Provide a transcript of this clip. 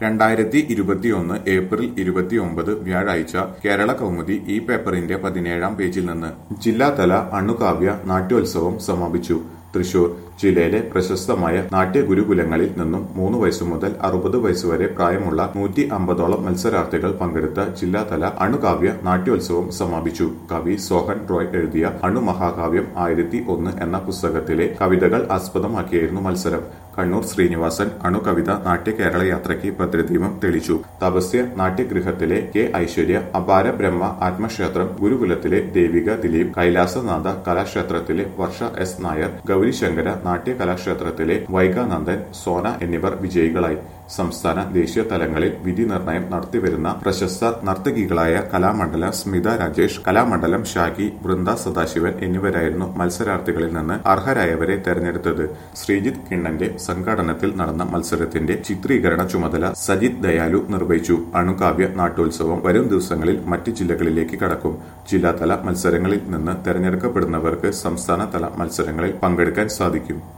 രണ്ടായിരത്തി ഇരുപത്തിയൊന്ന് ഏപ്രിൽ ഇരുപത്തിയൊമ്പത് വ്യാഴാഴ്ച കേരള കൗമുദി ഈ പേപ്പറിന്റെ പതിനേഴാം പേജിൽ നിന്ന് ജില്ലാതല അണുകാവ്യ നാട്യോത്സവം സമാപിച്ചു തൃശൂർ ജില്ലയിലെ പ്രശസ്തമായ നാട്യഗുരുകുലങ്ങളിൽ നിന്നും മൂന്ന് വയസ്സു മുതൽ അറുപത് വയസ്സുവരെ പ്രായമുള്ള നൂറ്റി അമ്പതോളം മത്സരാർത്ഥികൾ പങ്കെടുത്ത ജില്ലാതല അണുകാവ്യ നാട്യോത്സവം സമാപിച്ചു കവി സോഹൻ റോയ് എഴുതിയ അണുമഹാകാവ്യം ആയിരത്തി ഒന്ന് എന്ന പുസ്തകത്തിലെ കവിതകൾ ആസ്പദമാക്കിയായിരുന്നു മത്സരം കണ്ണൂർ ശ്രീനിവാസൻ അണുകവിത നാട്യ കേരള യാത്രയ്ക്ക് ഭദ്രദീപം തെളിച്ചു തപസ്യ നാട്യഗൃഹത്തിലെ കെ ഐശ്വര്യ അപാര ബ്രഹ്മ ആത്മക്ഷേത്രം ഗുരുകുലത്തിലെ ദേവിക ദിലീപ് കൈലാസനാഥ കലാക്ഷേത്രത്തിലെ വർഷ എസ് നായർ ഗൗരിശങ്കര നാട്യ കലാക്ഷേത്രത്തിലെ വൈകാനന്ദൻ സോന എന്നിവർ വിജയികളായി സംസ്ഥാന ദേശീയ തലങ്ങളിൽ വിധി നിർണയം നടത്തിവരുന്ന പ്രശസ്ത നർത്തകികളായ കലാമണ്ഡല സ്മിത രാജേഷ് കലാമണ്ഡലം ഷാഗി വൃന്ദ സദാശിവൻ എന്നിവരായിരുന്നു മത്സരാർത്ഥികളിൽ നിന്ന് അർഹരായവരെ തെരഞ്ഞെടുത്തത് ശ്രീജിത്ത് കിണ്ണന്റെ സംഘാടനത്തിൽ നടന്ന മത്സരത്തിന്റെ ചിത്രീകരണ ചുമതല സജിത് ദയാലു നിർവഹിച്ചു അണുകാവ്യ നാട്ടോത്സവം വരും ദിവസങ്ങളിൽ മറ്റ് ജില്ലകളിലേക്ക് കടക്കും ജില്ലാതല മത്സരങ്ങളിൽ നിന്ന് തെരഞ്ഞെടുക്കപ്പെടുന്നവർക്ക് സംസ്ഥാനതല മത്സരങ്ങളിൽ പങ്കെടുക്കാൻ സാധിക്കും